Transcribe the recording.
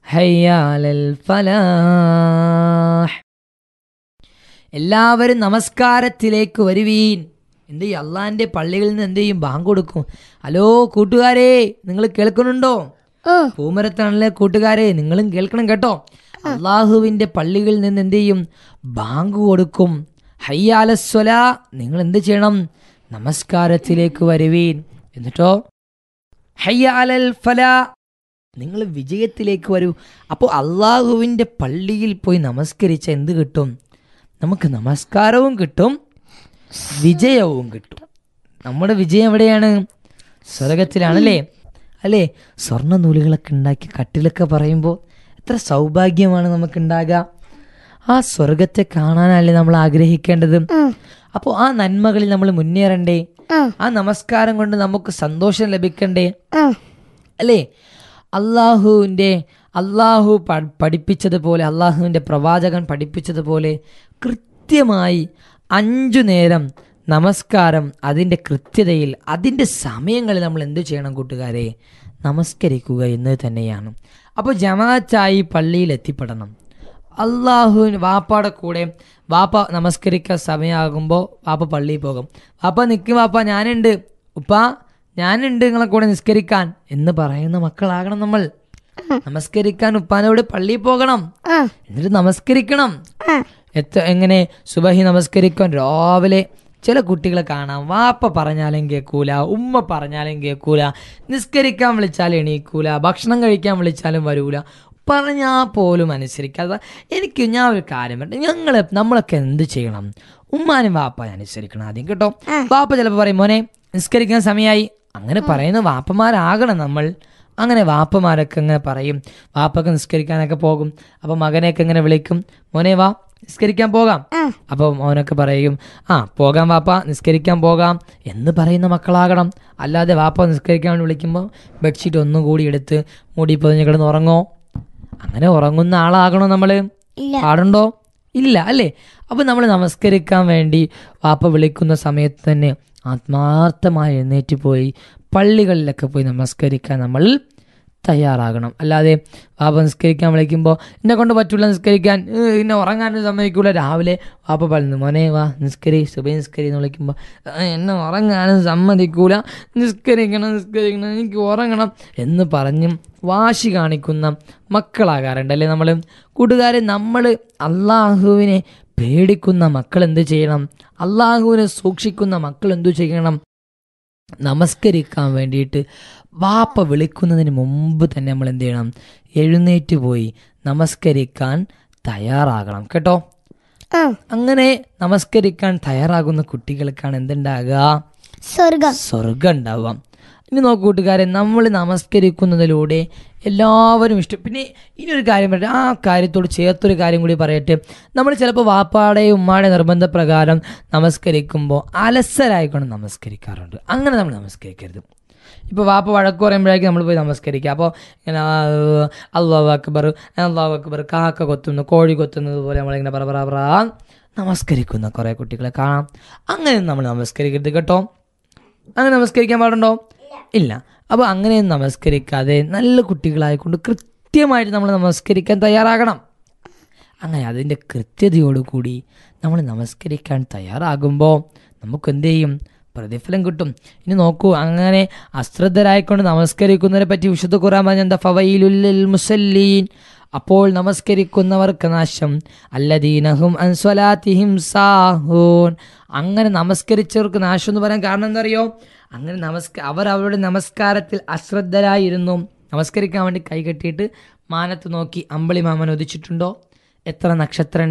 ഹയ്യാലൽ ഫലാഹ് എല്ലാവരും നമസ്കാരത്തിലേക്ക് വരുവീൻ എന്ത് ചെയ്യും അള്ളാന്റെ പള്ളികളിൽ നിന്ന് എന്ത് ചെയ്യും ബാങ്ക് കൊടുക്കും ഹലോ കൂട്ടുകാരെ നിങ്ങൾ കേൾക്കുന്നുണ്ടോ ഓ പൂമരത്താണല്ലേ കൂട്ടുകാരെ നിങ്ങളും കേൾക്കണം കേട്ടോ അള്ളാഹുവിന്റെ പള്ളികളിൽ നിന്ന് എന്ത് ചെയ്യും ബാങ്ക് കൊടുക്കും ഹയ്യാലസ്വല നിങ്ങൾ എന്ത് ചെയ്യണം നമസ്കാരത്തിലേക്ക് വരുവീൻ എന്നിട്ടോ ഹയ്യാലൽ ഫല നിങ്ങൾ വിജയത്തിലേക്ക് വരൂ അപ്പോൾ അള്ളാഹുവിൻ്റെ പള്ളിയിൽ പോയി നമസ്കരിച്ച എന്ത് കിട്ടും നമുക്ക് നമസ്കാരവും കിട്ടും വിജയവും കിട്ടും നമ്മുടെ വിജയം എവിടെയാണ് സ്വർഗത്തിലാണല്ലേ അല്ലേ സ്വർണ്ണ നൂലുകളൊക്കെ ഉണ്ടാക്കി കട്ടിലൊക്കെ പറയുമ്പോൾ എത്ര സൗഭാഗ്യമാണ് നമുക്ക് ഉണ്ടാകുക ആ സ്വർഗത്തെ കാണാനല്ലേ നമ്മൾ ആഗ്രഹിക്കേണ്ടത് ആ അപ്പോൾ ആ നന്മകളിൽ നമ്മൾ മുന്നേറണ്ടേ ആ ആ നമസ്കാരം കൊണ്ട് നമുക്ക് സന്തോഷം ലഭിക്കണ്ടേ ആ അല്ലേ അള്ളാഹുവിൻ്റെ അള്ളാഹു പ- പഠിപ്പിച്ചതുപോലെ അള്ളാഹുവിൻ്റെ പ്രവാചകൻ പഠിപ്പിച്ചതുപോലെ കൃത്യമായി അഞ്ചു നേരം നമസ്കാരം അതിൻ്റെ കൃത്യതയിൽ അതിൻ്റെ സമയങ്ങളിൽ നമ്മൾ എന്തു ചെയ്യണം കൂട്ടുകാരെ നമസ്കരിക്കുക എന്നത് തന്നെയാണ് അപ്പോൾ ജമാഅത്തായി പള്ളിയിൽ എത്തിപ്പെടണം അള്ളാഹുവിന് വാപ്പയുടെ കൂടെ വാപ്പ നമസ്കരിക്കാൻ സമയമാകുമ്പോൾ വാപ്പ പള്ളിയിൽ പോകും വാപ്പ നിൽക്കും വാപ്പ ഞാനുണ്ട് ഉപ്പ ഞാനുണ്ട് നിങ്ങളെ കൂടെ നിസ്കരിക്കാൻ എന്ന് പറയുന്ന മക്കളാകണം നമ്മൾ നമസ്കരിക്കാൻ ഉപ്പാനോട് പള്ളിയിൽ പോകണം ആ എന്നിട്ട് നമസ്കരിക്കണം ആ എത്ര എങ്ങനെ സുബഹി നമസ്കരിക്കാൻ രാവിലെ ചില കുട്ടികളെ കാണാം വാപ്പ പറഞ്ഞാലും കേൾക്കൂല ഉമ്മ പറഞ്ഞാലും കേൾക്കൂല നിസ്കരിക്കാൻ വിളിച്ചാലും എണീക്കൂല ഭക്ഷണം കഴിക്കാൻ വിളിച്ചാലും വരൂല പറഞ്ഞാൽ പോലും അനുസരിക്കാതെ എനിക്ക് ഞാൻ ഒരു കാര്യം പറയട്ടെ ഞങ്ങൾ നമ്മളൊക്കെ എന്ത് ചെയ്യണം ഉമ്മാനും വാപ്പ അനുസരിക്കണം ആദ്യം കേട്ടോ വാപ്പ ചിലപ്പോൾ പറയും മോനെ നിസ്കരിക്കാൻ സമയമായി അങ്ങനെ പറയുന്ന വാപ്പമാരാകണം നമ്മൾ അങ്ങനെ വാപ്പമാരൊക്കെ ഇങ്ങനെ പറയും വാപ്പൊക്കെ നിസ്കരിക്കാനൊക്കെ പോകും അപ്പോൾ മകനെയൊക്കെ ഇങ്ങനെ വിളിക്കും മോനെ വാ നിസ്കരിക്കാൻ പോകാം അപ്പോൾ മോനൊക്കെ പറയും ആ പോകാം വാപ്പ നിസ്കരിക്കാൻ പോകാം എന്ന് പറയുന്ന മക്കളാകണം അല്ലാതെ വാപ്പ നിസ്കരിക്കാൻ വേണ്ടി വിളിക്കുമ്പോൾ ബെഡ്ഷീറ്റ് ഒന്നും കൂടി എടുത്ത് മൂടി പൊതിഞ്ഞ് കിടന്ന് ഉറങ്ങോ അങ്ങനെ ഉറങ്ങുന്ന ആളാകണോ നമ്മൾ ഇല്ല പാടുണ്ടോ ഇല്ല അല്ലേ അപ്പോൾ നമ്മൾ നമസ്കരിക്കാൻ വേണ്ടി വാപ്പ വിളിക്കുന്ന സമയത്ത് തന്നെ ആത്മാർത്ഥമായി എഴുന്നേറ്റ് പോയി പള്ളികളിലൊക്കെ പോയി നമസ്കരിക്കാൻ നമ്മൾ തയ്യാറാകണം അല്ലാതെ വാപ്പ നിസ്കരിക്കാൻ വിളിക്കുമ്പോൾ എന്നെ കൊണ്ട് പറ്റൂല നിസ്കരിക്കാൻ ഏ, എന്നെ ഉറങ്ങാനും സമ്മതിക്കൂല രാവിലെ വാപ്പ പറഞ്ഞു മോനെ വാ നിസ്കരി സുബൈ നിസ്കരി എന്ന് വിളിക്കുമ്പോൾ "ആ, എന്നെ ഉറങ്ങാനും സമ്മതിക്കൂല നിസ്കരിക്കണം നിസ്കരിക്കണം എനിക്ക് ഉറങ്ങണം എന്ന് പറഞ്ഞും വാശി കാണിക്കുന്ന മക്കളാകാറുണ്ട് അല്ലേ നമ്മൾ കൂട്ടുകാരെ നമ്മൾ അള്ളാഹുവിനെ പേടിക്കുന്ന മക്കൾ എന്ത് ചെയ്യണം അള്ളാഹുവിനെ സൂക്ഷിക്കുന്ന മക്കൾ എന്തു ചെയ്യണം നമസ്കരിക്കാൻ വേണ്ടിയിട്ട് വാപ്പ വിളിക്കുന്നതിന് മുമ്പ് തന്നെ നമ്മൾ എന്ത് ചെയ്യണം എഴുന്നേറ്റ് പോയി നമസ്കരിക്കാൻ തയ്യാറാകണം കേട്ടോ ആ അങ്ങനെ നമസ്കരിക്കാൻ തയ്യാറാകുന്ന കുട്ടികൾക്കാണ് എന്തുണ്ടാകുക സ്വർഗം സ്വർഗം ഉണ്ടാവുക ഇനി നോക്കൂ കൂട്ടുകാരെ നമ്മൾ നമസ്കരിക്കുന്നതിലൂടെ എല്ലാവരും ഇഷ്ടം പിന്നെ ഇനി ഒരു കാര്യം പറയട്ടെ ആ കാര്യത്തോട് ചേർത്തൊരു കാര്യം കൂടി പറയട്ടെ നമ്മൾ ചിലപ്പോൾ വാപ്പാടെയും ഉമ്മാടെ നിർബന്ധപ്രകാരം നമസ്കരിക്കുമ്പോൾ അലസരായിക്കൊണ്ട് നമസ്കരിക്കാറുണ്ട് അങ്ങനെ നമ്മൾ നമസ്കരിക്കരുത് ഇപ്പോൾ വാപ്പ വഴക്ക് പറയുമ്പോഴേക്കും നമ്മൾ പോയി നമസ്കരിക്കുക അപ്പോൾ ഇങ്ങനെ അള്ളാഹു അക്ബർ അള്ളാഹു അക്ബർ കാക്ക കൊത്തുന്നു കോഴി കൊത്തുന്നത് പോലെ നമ്മളിങ്ങനെ പറ പറ പറ നമസ്കരിക്കുന്ന കുറേ കുട്ടികളെ കാണാം അങ്ങനെ നമ്മൾ നമസ്കരിക്കരുത് കേട്ടോ അങ്ങനെ നമസ്കരിക്കാൻ പാടുണ്ടോ ഇല്ല അപ്പോൾ അങ്ങനെ നമസ്കരിക്കാതെ നല്ല കുട്ടികളായിക്കൊണ്ട് കൃത്യമായിട്ട് നമ്മൾ നമസ്കരിക്കാൻ തയ്യാറാകണം അങ്ങനെ അതിൻ്റെ കൃത്യതയോടുകൂടി നമ്മൾ നമസ്കരിക്കാൻ തയ്യാറാകുമ്പോൾ നമുക്ക് എന്ത് ചെയ്യും പ്രതിഫലം കിട്ടും ഇനി നോക്കൂ അങ്ങനെ അശ്രദ്ധരായിക്കൊണ്ട് നമസ്കരിക്കുന്നതിനെ പറ്റി വിശുദ്ധ ഖുറാൻ പറഞ്ഞ എന്താ ഫവയിലുല്ലിൽ മുസല്ലീൻ അപ്പോൾ നമസ്കരിക്കുന്നവർക്ക് നാശം അല്ലദീനഹും അൻസ്വലാത്തിഹിം സാഹൂൻ അങ്ങനെ നമസ്കരിച്ചവർക്ക് നാശം എന്ന് പറയാൻ കാരണം എന്താ അറിയോ അങ്ങനെ നമസ്ക അവർ അവരുടെ നമസ്കാരത്തിൽ അശ്രദ്ധരായിരുന്നു നമസ്കരിക്കാൻ വേണ്ടി കൈകെട്ടിയിട്ട് മാനത്ത് നോക്കി അമ്പളി മാമൻ ഒതിച്ചിട്ടുണ്ടോ എത്ര നക്ഷത്രം